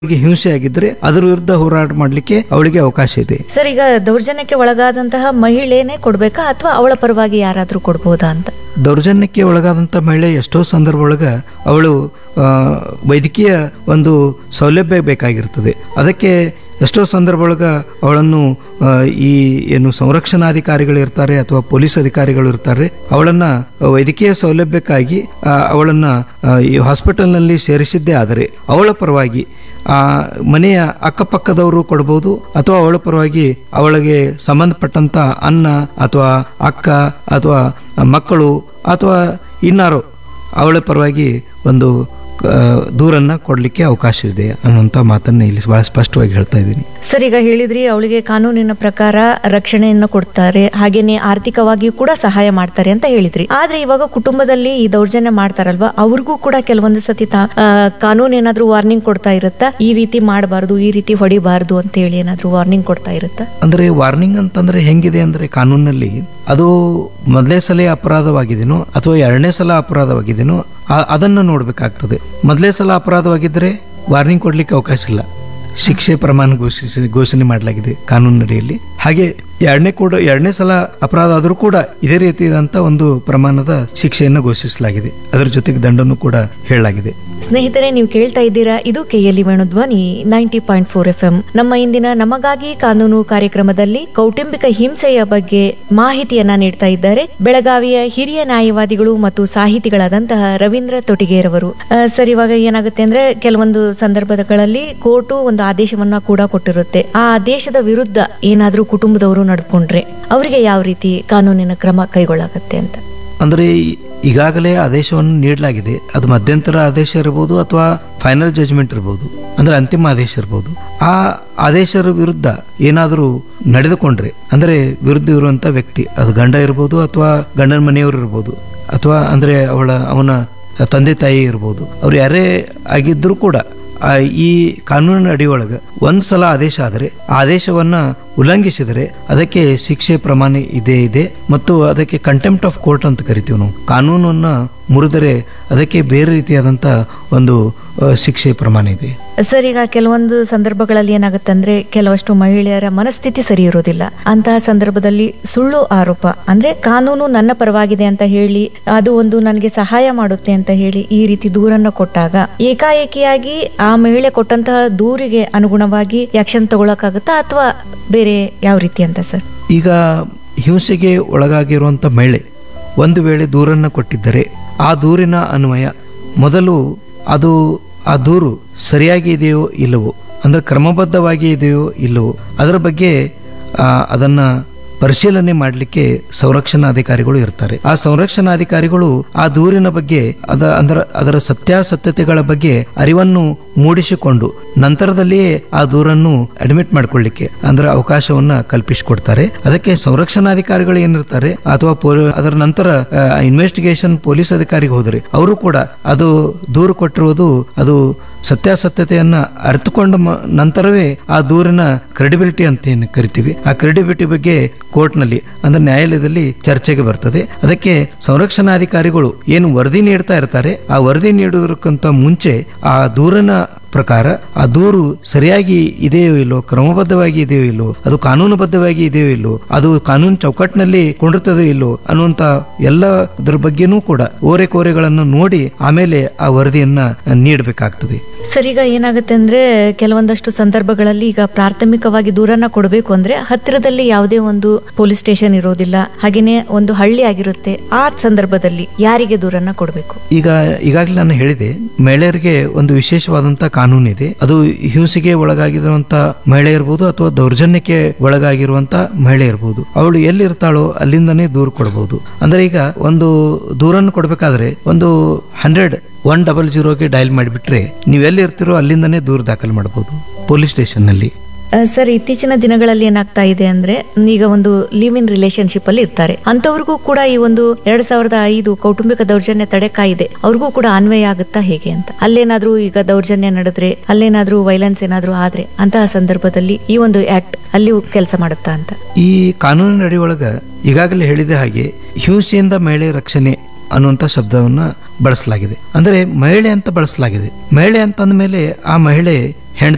ಅವಳಿಗೆ ಹಿಂಸೆ ಆಗಿದ್ರೆ ಅದರ ವಿರುದ್ಧ ಹೋರಾಟ ಮಾಡಲಿಕ್ಕೆ ಅವಳಿಗೆ ಅವಕಾಶ ಇದೆ ಸರ್ ಈಗ ದೌರ್ಜನ್ಯಕ್ಕೆ ಒಳಗಾದಂತಹ ಮಹಿಳೆನೇ ಕೊಡ್ಬೇಕಾ ಅಥವಾ ಅವಳ ಪರವಾಗಿ ಯಾರಾದ್ರೂ ಕೊಡ್ಬೋದಾ ಅಂತ ದೌರ್ಜನ್ಯಕ್ಕೆ ಒಳಗಾದಂಥ ಮಹಿಳೆ ಎಷ್ಟೋ ಸಂದರ್ಭ ಒಳಗ ಅವಳು ಆ, ವೈದ್ಯಕೀಯ ಒಂದು ಸೌಲಭ್ಯ ಬೇಕಾಗಿರ್ತದೆ ಅದಕ್ಕೆ ಎಷ್ಟೋ ಸಂದರ್ಭ ಒಳಗ ಅವಳನ್ನು ಆ, ಈ ಏನು ಸಂರಕ್ಷಣಾಧಿಕಾರಿಗಳು ಇರ್ತಾರೆ ಅಥವಾ ಪೊಲೀಸ್ ಅಧಿಕಾರಿಗಳು ಇರ್ತಾರೆ ಅವಳನ್ನ ವೈದ್ಯಕೀಯ ಸೌಲಭ್ಯಕ್ಕಾಗಿ ಆ, ಅವಳನ್ನ ಆ, ಈ ಹಾಸ್ಪಿಟಲ್ನಲ್ಲಿ ಸೇರಿಸಿದ್ದೇ ಆದರೆ ಅವಳ ಪರವಾಗಿ ಆ ಮನೆಯ ಅಕ್ಕಪಕ್ಕದವರು ಕೊಡ್ಬೋದು ಅಥವಾ ಅವಳ ಪರವಾಗಿ ಅವಳಿಗೆ ಸಂಬಂಧಪಟ್ಟಂತ ಅನ್ನ ಅಥವಾ ಅಕ್ಕ ಅಥವಾ ಮಕ್ಕಳು ಅಥವಾ ಇನ್ನಾರೋ ಅವಳ ಪರವಾಗಿ ಒಂದು ಆ, ದೂರನ್ನ ಕೊಡಲಿಕ್ಕೆ ಅವಕಾಶ ಇದೆ ಅನ್ನುವಂಥ ಮಾತನ್ನ ಇಲ್ಲಿ ಬಹಳ ಸ್ಪಷ್ಟವಾಗಿ ಹೇಳ್ತಾ ಇದ್ದೀನಿ ಸರ್ ಈಗ ಹೇಳಿದ್ರಿ ಅವಳಿಗೆ ಕಾನೂನಿನ ಪ್ರಕಾರ ರಕ್ಷಣೆಯನ್ನು ಕೊಡ್ತಾರೆ ಹಾಗೇನೆ ಆರ್ಥಿಕವಾಗಿಯೂ ಕೂಡ ಸಹಾಯ ಮಾಡ್ತಾರೆ ಅಂತ ಹೇಳಿದ್ರಿ ಆದ್ರೆ ಇವಾಗ ಕುಟುಂಬದಲ್ಲಿ ಈ ದೌರ್ಜನ್ಯ ಮಾಡ್ತಾರಲ್ವಾ ಅವ್ರಿಗೂ ಕೂಡ ಕೆಲವೊಂದು ಸತಿ ತಾ- ಆ, ಕಾನೂನು ಏನಾದ್ರೂ ವಾರ್ನಿಂಗ್ ಕೊಡ್ತಾ ಇರುತ್ತಾ ಈ ರೀತಿ ಮಾಡಬಾರ್ದು ಈ ರೀತಿ ಹೊಡಿಬಾರ್ದು ಅಂತ ಹೇಳಿ ಏನಾದ್ರೂ ವಾರ್ನಿಂಗ್ ಕೊಡ್ತಾ ಇರುತ್ತಾ ಅಂದ್ರೆ ವಾರ್ನಿಂಗ್ ಅಂತಂದ್ರೆ ಹೆಂಗಿದೆ ಅಂದ್ರೆ ಕಾನೂನಲ್ಲಿ ಅದು ಮೊದಲೇ ಸಲ ಅಪರಾಧವಾಗಿದೆನೋ ಅಥವಾ ಎರಡನೇ ಸಲ ಅಪರಾಧವಾಗಿದೆನೋ ಆ- ಅದನ್ನು ನೋಡ್ಬೇಕಾಗ್ತದೆ ಮೊದಲೇ ಸಲ ಅಪರಾಧವಾಗಿದ್ದರೆ ವಾರ್ನಿಂಗ್ ಕೊಡ್ಲಿಕ್ಕೆ ಅವಕಾಶ ಇಲ್ಲ ಶಿಕ್ಷೆ ಪ್ರಮಾಣ ಘೋಷಿಸಿ ಘೋಷಣೆ ಮಾಡಲಾಗಿದೆ ಕಾನೂನಿನಡಿಯಲ್ಲಿ ಹಾಗೆ ಎರಡನೇ ಕೂಡ ಎರಡನೇ ಸಲ ಅಪರಾಧ ಆದರೂ ಕೂಡ ಇದೇ ರೀತಿಯಾದಂಥ ಒಂದು ಪ್ರಮಾಣದ ಶಿಕ್ಷೆಯನ್ನು ಘೋಷಿಸಲಾಗಿದೆ ಅದರ ಜೊತೆಗೆ ದಂಡನ್ನು ಕೂಡ ಹೇಳಲಾಗಿದೆ ಸ್ನೇಹಿತರೆ ನೀವು ಕೇಳ್ತಾ ಇದ್ದೀರಾ ಇದು KLE Venudhwani ninety point four F M ನಮ್ಮ ಇಂದಿನ ನಮಗಾಗಿ ಕಾನೂನು ಕಾರ್ಯಕ್ರಮದಲ್ಲಿ ಕೌಟುಂಬಿಕ ಹಿಂಸೆಯ ಬಗ್ಗೆ ಮಾಹಿತಿಯನ್ನ ನೀಡ್ತಾ ಇದ್ದಾರೆ ಬೆಳಗಾವಿಯ ಹಿರಿಯ ನ್ಯಾಯವಾದಿಗಳು ಮತ್ತು ಸಾಹಿತಿಗಳಾದಂತಹ ರವೀಂದ್ರ ತೊಟಿಗೇರವರು ಆ, ಸರ್ ಇವಾಗ ಏನಾಗುತ್ತೆ ಅಂದ್ರೆ ಕೆಲವೊಂದು ಸಂದರ್ಭಗಳಲ್ಲಿ ಕೋರ್ಟು ಒಂದು ಆದೇಶವನ್ನ ಕೂಡ ಕೊಟ್ಟಿರುತ್ತೆ ಆ ಆದೇಶದ ವಿರುದ್ಧ ಏನಾದ್ರೂ ಕುಟುಂಬದವರು ನಡ್ಕೊಂಡ್ರೆ ಅವರಿಗೆ ಯಾವ ರೀತಿ ಕಾನೂನಿನ ಕ್ರಮ ಕೈಗೊಳ್ಳಾಗತ್ತೆ ಅಂತ ಅಂದರೆ ಈ- ಈಗಾಗಲೇ ಆದೇಶವನ್ನು ನೀಡಲಾಗಿದೆ ಅದು ಮಧ್ಯಂತರ ಆದೇಶ ಇರಬಹುದು ಅಥವಾ ಫೈನಲ್ ಜಜ್ಮೆಂಟ್ ಇರಬಹುದು ಅಂದ್ರೆ ಅಂತಿಮ ಆದೇಶ ಇರಬಹುದು ಆ ಆದೇಶದ ವಿರುದ್ಧ ಏನಾದರೂ ನಡೆದುಕೊಂಡ್ರೆ ಅಂದ್ರೆ ವಿರುದ್ಧ ಇರುವಂತ ವ್ಯಕ್ತಿ ಅದು ಗಂಡ ಇರಬಹುದು ಅಥವಾ ಗಂಡನ ಮನೆಯವರು ಇರಬಹುದು ಅಥವಾ ಅಂದ್ರೆ ಅವಳ ಅವನ ತಂದೆ ತಾಯಿ ಇರಬಹುದು ಅವ್ರು ಯಾರೇ ಆಗಿದ್ರೂ ಕೂಡ ಆ ಈ ಕಾನೂನಿನ ಅಡಿಯೊಳಗೆ ಒಂದು ಸಲ ಆದೇಶ ಆದರೆ ಆ ಆದೇಶವನ್ನ ಉಲ್ಲಂಘಿಸಿದರೆ ಅದಕ್ಕೆ ಶಿಕ್ಷೆ ಪ್ರಮಾಣ ಇದೇ ಇದೆ ಮತ್ತು ಅದಕ್ಕೆ ಕಂಟೆಂಪ್ಟ್ ಆಫ್ ಕೋರ್ಟ್ ಅಂತ ಕರಿತೀವಿ ನಾವು ಕಾನೂನನ್ನ ಮುರಿದರೆ ಅದಕ್ಕೆ ಬೇರೆ ರೀತಿಯಾದಂಥ ಒಂದು ಆ, ಶಿಕ್ಷೆ ಪ್ರಮಾಣ ಇದೆ ಸರ್ ಈಗ ಕೆಲವೊಂದು ಸಂದರ್ಭಗಳಲ್ಲಿ ಏನಾಗುತ್ತೆ ಅಂದ್ರೆ ಕೆಲವಷ್ಟು ಮಹಿಳೆಯರ ಮನಸ್ಥಿತಿ ಸರಿ ಇರೋದಿಲ್ಲ ಅಂತಹ ಸಂದರ್ಭದಲ್ಲಿ ಸುಳ್ಳು ಆರೋಪ ಅಂದ್ರೆ ಕಾನೂನು ನನ್ನ ಪರವಾಗಿದೆ ಅಂತ ಹೇಳಿ ಅದು ಒಂದು ನನಗೆ ಸಹಾಯ ಮಾಡುತ್ತೆ ಅಂತ ಹೇಳಿ ಈ ರೀತಿ ದೂರನ್ನ ಕೊಟ್ಟಾಗ ಏಕಾಏಕಿಯಾಗಿ ಆ ಮಹಿಳೆ ಕೊಟ್ಟಂತಹ ದೂರಿಗೆ ಅನುಗುಣವಾಗಿ ಆಕ್ಷನ್ ತಗೊಳಕಾಗುತ್ತಾ ಅಥವಾ ಬೇರೆ ಯಾವ ರೀತಿ ಅಂತ ಸರ್ ಈಗ ಹಿಂಸೆಗೆ ಒಳಗಾಗಿರುವಂಥ ಮಹಿಳೆ ಒಂದು ವೇಳೆ ದೂರನ್ನು ಕೊಟ್ಟಿದ್ದರೆ ಆ ದೂರಿನ ಅನ್ವಯ ಮೊದಲು ಅದು ಆ ದೂರು ಸರಿಯಾಗಿ ಇದೆಯೋ ಇಲ್ಲವೋ ಅಂದ್ರೆ ಕ್ರಮಬದ್ಧವಾಗಿ ಇದೆಯೋ ಇಲ್ಲವೋ ಅದರ ಬಗ್ಗೆ ಆ, ಅದನ್ನ ಪರಿಶೀಲನೆ ಮಾಡಲಿಕ್ಕೆ ಸಂರಕ್ಷಣಾಧಿಕಾರಿಗಳು ಇರ್ತಾರೆ ಆ ಸಂರಕ್ಷಣಾಧಿಕಾರಿಗಳು ಆ ದೂರಿನ ಬಗ್ಗೆ ಅದ ಅದರ ಅದರ ಸತ್ಯಾಸತ್ಯತೆಗಳ ಬಗ್ಗೆ ಅರಿವನ್ನು ಮೂಡಿಸಿಕೊಂಡು ನಂತರದಲ್ಲಿಯೇ ಆ ದೂರನ್ನು ಅಡ್ಮಿಟ್ ಮಾಡ್ಕೊಳ್ಳಿಕ್ಕೆ ಅಂದ್ರೆ ಅವಕಾಶವನ್ನ ಕಲ್ಪಿಸಿಕೊಡ್ತಾರೆ ಅದಕ್ಕೆ ಸಂರಕ್ಷಣಾಧಿಕಾರಿಗಳು ಏನಿರ್ತಾರೆ ಅಥವಾ ಪೊಲ- ಅದರ ನಂತರ ಇನ್ವೆಸ್ಟಿಗೇಷನ್ ಪೊಲೀಸ್ ಅಧಿಕಾರಿಗೆ ಹೋದ್ರೆ ಅವರು ಕೂಡ ಅದು ದೂರು ಕೊಟ್ಟಿರುವುದು ಅದು ಸತ್ಯಾಸತ್ಯತೆಯನ್ನ ಅರಿತುಕೊಂಡ ಮ- ನಂತರವೇ ಆ ದೂರಿನ ಕ್ರೆಡಿಬಿಲಿಟಿ ಅಂತ ಏನು ಕರಿತೀವಿ ಆ ಕ್ರೆಡಿಬಿಲಿಟಿ ಬಗ್ಗೆ ಕೋರ್ಟ್ನಲ್ಲಿ ಅಂದ್ರೆ ನ್ಯಾಯಾಲಯದಲ್ಲಿ ಚರ್ಚೆಗೆ ಬರ್ತದೆ ಅದಕ್ಕೆ ಸಂರಕ್ಷಣಾಧಿಕಾರಿಗಳು ಏನು ವರದಿ ನೀಡ್ತಾ ಇರ್ತಾರೆ ಆ ವರದಿ ನೀಡುವುದಕ್ಕಿಂತ ಮುಂಚೆ ಆ ದೂರಿನ ಪ್ರಕಾರ ಆ ದೂರು ಸರಿಯಾಗಿ ಇದೆಯೋ ಇಲ್ಲೋ ಕ್ರಮಬದ್ಧವಾಗಿ ಇದೆಯೋ ಇಲ್ಲೋ ಅದು ಕಾನೂನುಬದ್ಧವಾಗಿ ಇದೆಯೋ ಇಲ್ಲೋ ಅದು ಕಾನೂನು ಚೌಕಟ್ಟಿನಲ್ಲಿ ಕೊಂಡಿರ್ತದೋ ಇಲ್ಲೋ ಅನ್ನುವಂತ ಎಲ್ಲ ಅದ್ರ ಬಗ್ಗೆನೂ ಕೂಡ ಓರೆ ಕೋರೆಗಳನ್ನು ನೋಡಿ ಆಮೇಲೆ ಆ ವರದಿಯನ್ನ ನೀಡಬೇಕಾಗ್ತದೆ ಸರ್ ಈಗ ಏನಾಗುತ್ತೆ ಅಂದ್ರೆ ಕೆಲವೊಂದಷ್ಟು ಸಂದರ್ಭಗಳಲ್ಲಿ ಈಗ ಪ್ರಾಥಮಿಕವಾಗಿ ದೂರನ್ನ ಕೊಡಬೇಕು ಅಂದ್ರೆ ಹತ್ತಿರದಲ್ಲಿ ಯಾವುದೇ ಒಂದು ಪೊಲೀಸ್ ಸ್ಟೇಷನ್ ಇರೋದಿಲ್ಲ ಹಾಗೇನೆ ಒಂದು ಹಳ್ಳಿ ಆಗಿರುತ್ತೆ ಆ ಸಂದರ್ಭದಲ್ಲಿ ಯಾರಿಗೆ ದೂರನ್ನ ಕೊಡಬೇಕು ಈಗ ಈಗಾಗಲೇ ನಾನು ಹೇಳಿದೆ ಮಹಿಳೆಯರಿಗೆ ಒಂದು ವಿಶೇಷವಾದಂತ ಕಾನೂನು ಇದೆ ಅದು ಹಿಂಸೆಗೆ ಒಳಗಾಗಿರುವಂತ ಮಹಿಳೆ ಇರಬಹುದು ಅಥವಾ ದೌರ್ಜನ್ಯಕ್ಕೆ ಒಳಗಾಗಿರುವಂತ ಮಹಿಳೆ ಇರಬಹುದು ಅವಳು ಎಲ್ಲಿರ್ತಾಳೋ ಅಲ್ಲಿಂದನೇ ದೂರು ಕೊಡಬಹುದು ಅಂದ್ರೆ ಈಗ ಒಂದು ದೂರನ್ನು ಕೊಡಬೇಕಾದ್ರೆ ಒಂದು ಹಂಡ್ರೆಡ್ ಒನ್ ಡಬಲ್ ಜೀರೋಗೆ ಡಯಲ್ ಮಾಡಿಬಿಟ್ರೆ ನೀವು ಎಲ್ಲಿ ಇರ್ತೀರೋ ಅಲ್ಲಿಂದನೇ ದೂರು ದಾಖಲು ಮಾಡಬಹುದು ಪೊಲೀಸ್ ಸ್ಟೇಷನ್ ನಲ್ಲಿ ಆ, ಸರ್ ಇತ್ತೀಚಿನ ದಿನಗಳಲ್ಲಿ ಏನಾಗ್ತಾ ಇದೆ ಅಂದ್ರೆ ಈಗ ಒಂದು ಲಿವ್ ಇನ್ ರಿಲೇಶನ್ಶಿಪ್ ಅಲ್ಲಿ ಇರ್ತಾರೆ ಅಂತವ್ರಿಗೂ ಕೂಡ ಈ ಒಂದು ಎರಡ್ ಸಾವಿರದ ಐದು ಕೌಟುಂಬಿಕ ದೌರ್ಜನ್ಯ ತಡೆ ಕಾಯಿದೆ ಅವ್ರಿಗೂ ಕೂಡ ಅನ್ವಯ ಆಗುತ್ತಾ ಹೇಗೆ ಅಂತ ಅಲ್ಲೇನಾದ್ರೂ ಈಗ ದೌರ್ಜನ್ಯ ನಡೆದ್ರೆ ಅಲ್ಲೇನಾದ್ರೂ ವೈಲೆನ್ಸ್ ಏನಾದ್ರೂ ಆದ್ರೆ ಅಂತಹ ಸಂದರ್ಭದಲ್ಲಿ ಈ ಒಂದು ಆಕ್ಟ್ ಅಲ್ಲಿಯೂ ಕೆಲಸ ಮಾಡುತ್ತಾ ಅಂತ ಈ ಕಾನೂನಿನ ಅಡಿಯೊಳಗ ಈಗಾಗಲೇ ಹೇಳಿದ ಹಾಗೆ ಹಿಂಸೆಯಿಂದ ಮಹಿಳೆ ರಕ್ಷಣೆ ಅನ್ನುವಂಥ ಶಬ್ದವನ್ನ ಬಳಸಲಾಗಿದೆ ಅಂದರೆ ಮಹಿಳೆ ಅಂತ ಬಳಸಲಾಗಿದೆ ಮಹಿಳೆ ಅಂತಂದ ಮೇಲೆ ಆ ಮಹಿಳೆ